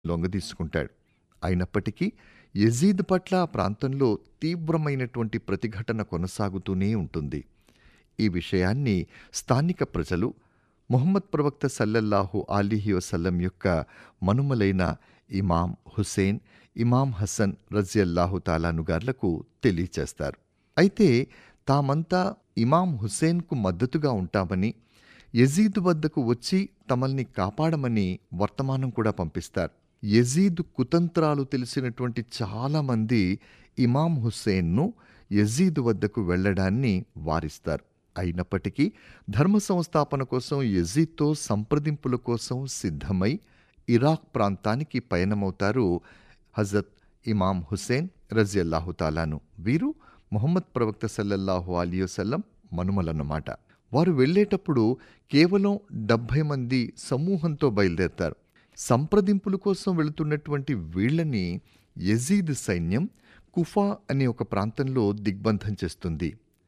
లొంగదీసుకుంటాడు అయినప్పటికీ యజీద్ పట్ల ఆ ప్రాంతంలో తీవ్రమైనటువంటి ప్రతిఘటన కొనసాగుతూనే ఉంటుంది ఈ విషయాన్ని స్థానిక ప్రజలు ముహమ్మద్ ప్రవక్త సల్లల్లాహు అలీహి వసల్లం యొక్క మనుమలైన ఇమాం హుసేన్ ఇమాం హసన్ రజియల్లాహు తాలానుగార్లకు తెలియచేస్తారు అయితే తామంతా ఇమాం హుసేన్కు మద్దతుగా ఉంటామని యజీద్ వద్దకు వచ్చి తమల్ని కాపాడమని వర్తమానం కూడా పంపిస్తారు యజీద్ కుతంత్రాలు తెలిసినటువంటి చాలామంది ఇమాం హుస్సేన్ను యజీద్ వద్దకు వెళ్ళడాన్ని వారిస్తారు అయినప్పటికీ ధర్మ సంస్థాపన కోసం యజీద్తో సంప్రదింపుల కోసం సిద్ధమై ఇరాక్ ప్రాంతానికి పయనమవుతారు హజరత్ ఇమాం హుసేన్ రజియల్లాహు తాలాను వీరు ముహమ్మద్ ప్రవక్త సల్లల్లాహు అలీవసల్లం మనుమలన్నమాట వారు వెళ్ళేటప్పుడు కేవలం డెబ్భై మంది సమూహంతో బయలుదేరతారు సంప్రదింపుల కోసం వెళుతున్నటువంటి వీళ్ళని యజీద్ సైన్యం కుఫా అనే ఒక ప్రాంతంలో దిగ్బంధం చేస్తుంది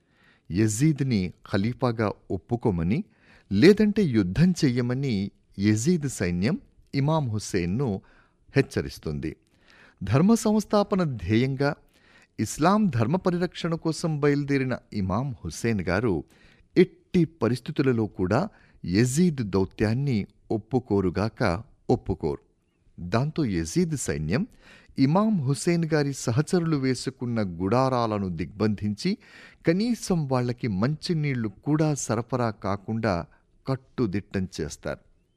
యజీద్ని ఖలీఫాగా ఒప్పుకోమని లేదంటే యుద్ధం చెయ్యమని యజీద్ సైన్యం ఇమాం హుస్సేన్ను హెచ్చరిస్తుంది ధర్మ సంస్థాపన ధ్యేయంగా ఇస్లాం ధర్మ పరిరక్షణ కోసం బయలుదేరిన ఇమాం హుస్సేన్ గారు ఎట్టి పరిస్థితులలో కూడా యజీద్ దౌత్యాన్ని ఒప్పుకోరుగాక ఒప్పుకోరు దాంతో యజీద్ సైన్యం ఇమాం హుసేన్ గారి సహచరులు వేసుకున్న గుడారాలను దిగ్బంధించి కనీసం వాళ్ళకి మంచినీళ్లు కూడా సరఫరా కాకుండా కట్టుదిట్టం చేస్తారు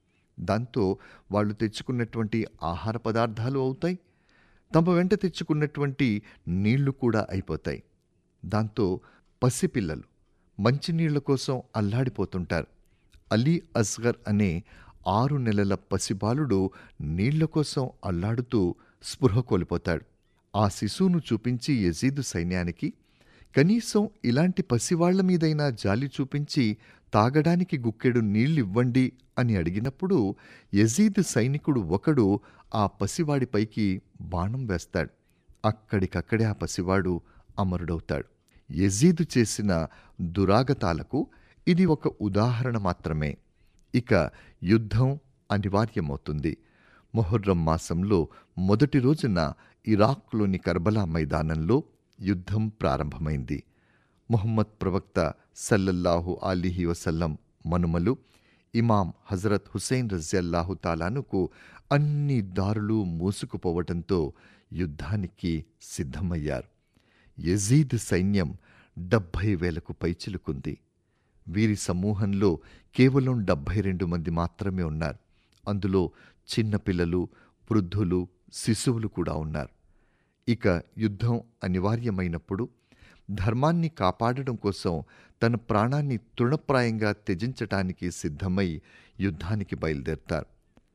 దాంతో వాళ్ళు తెచ్చుకున్నటువంటి ఆహార పదార్థాలు అవుతాయి తమ వెంట తెచ్చుకున్నటువంటి నీళ్లు కూడా అయిపోతాయి దాంతో పసిపిల్లలు మంచినీళ్ల కోసం అల్లాడిపోతుంటారు అలీ అస్గర్ అనే ఆరు నెలల పసిబాలుడు నీళ్ల కోసం అల్లాడుతూ స్పృహ కోల్పోతాడు ఆ శిశువును చూపించి యజీదు సైన్యానికి కనీసం ఇలాంటి పసివాళ్ల మీదైనా జాలి చూపించి తాగడానికి గుక్కెడు నీళ్ళివ్వండి అని అడిగినప్పుడు యజీద్ సైనికుడు ఒకడు ఆ పసివాడిపైకి బాణం వేస్తాడు అక్కడికక్కడే ఆ పసివాడు అమరుడవుతాడు యజీదు చేసిన దురాగతాలకు ఇది ఒక ఉదాహరణ మాత్రమే ఇక యుద్ధం అనివార్యమవుతుంది మొహర్రం మాసంలో మొదటి రోజున ఇరాక్లోని కర్బలా మైదానంలో యుద్ధం ప్రారంభమైంది ముహమ్మద్ ప్రవక్త సల్లల్లాహు అలీహి వసల్లం మనుమలు ఇమాం హజరత్ హుసేన్ రజల్లాహు తాలానుకు అన్ని దారులు మూసుకుపోవటంతో యుద్ధానికి సిద్ధమయ్యారు యజీద్ సైన్యం డెబ్భై వేలకు పైచిలుకుంది వీరి సమూహంలో కేవలం డెబ్భై రెండు మంది మాత్రమే ఉన్నారు అందులో చిన్నపిల్లలు వృద్ధులు శిశువులు కూడా ఉన్నారు ఇక యుద్ధం అనివార్యమైనప్పుడు ధర్మాన్ని కాపాడడం కోసం తన ప్రాణాన్ని తృణప్రాయంగా త్యజించటానికి సిద్ధమై యుద్ధానికి బయలుదేరతారు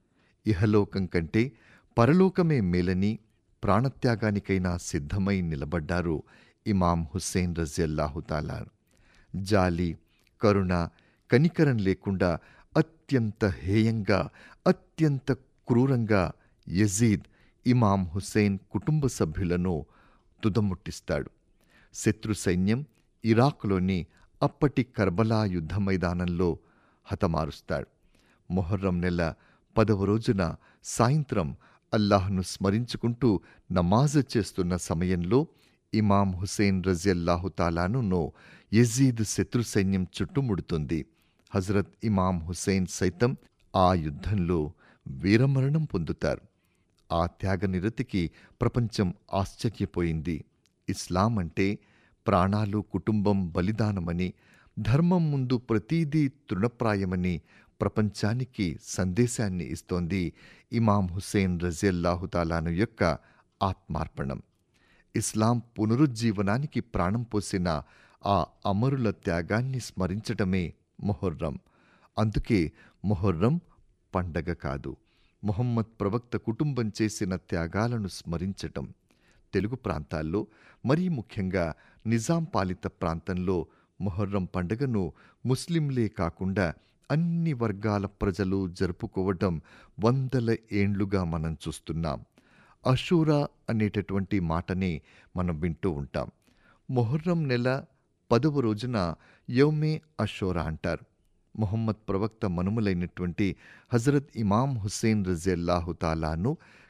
ఇహలోకం కంటే పరలోకమే మేలని ప్రాణత్యాగానికైనా సిద్ధమై నిలబడ్డారు ఇమాం హుస్సేన్ రజియల్లాహుతాలా జాలి కరుణ కనికరం లేకుండా అత్యంత హేయంగా అత్యంత క్రూరంగా యజీద్ ఇమాం హుస్సేన్ కుటుంబ సభ్యులను తుదముట్టిస్తాడు శత్రు సైన్యం ఇరాక్లోని అప్పటి కర్బలా యుద్ధ మైదానంలో హతమారుస్తాడు మొహర్రం నెల పదవ రోజున సాయంత్రం అల్లాహ్ను స్మరించుకుంటూ నమాజ్ చేస్తున్న సమయంలో ఇమాం హుసేన్ రజియల్లాహు తాలాను యజీద్ శత్రు సైన్యం చుట్టుముడుతుంది హజరత్ ఇమాం హుసేన్ సైతం ఆ యుద్ధంలో వీరమరణం పొందుతారు ఆ త్యాగనిరతికి ప్రపంచం ఆశ్చర్యపోయింది ఇస్లాం అంటే ప్రాణాలు కుటుంబం బలిదానమని ధర్మం ముందు ప్రతీదీ తృణప్రాయమని ప్రపంచానికి సందేశాన్ని ఇస్తోంది ఇమాం హుసేన్ రజియల్లాహుతాలాను యొక్క ఆత్మార్పణం ఇస్లాం పునరుజ్జీవనానికి ప్రాణం పోసిన ఆ అమరుల త్యాగాన్ని స్మరించటమే మొహర్రం అందుకే మొహర్రం పండగ కాదు మొహమ్మద్ ప్రవక్త కుటుంబం చేసిన త్యాగాలను స్మరించటం తెలుగు ప్రాంతాల్లో మరీ ముఖ్యంగా నిజాం పాలిత ప్రాంతంలో మొహర్రం పండుగను ముస్లింలే కాకుండా అన్ని వర్గాల ప్రజలు జరుపుకోవటం వందల ఏండ్లుగా మనం చూస్తున్నాం అషూరా అనేటటువంటి మాటనే మనం వింటూ ఉంటాం మొహర్రం నెల పదవ రోజున యౌమే అషోరా అంటారు మొహమ్మద్ ప్రవక్త మనుమలైనటువంటి హజరత్ ఇమాం హుస్సేన్ రజియల్లాహు తాలాను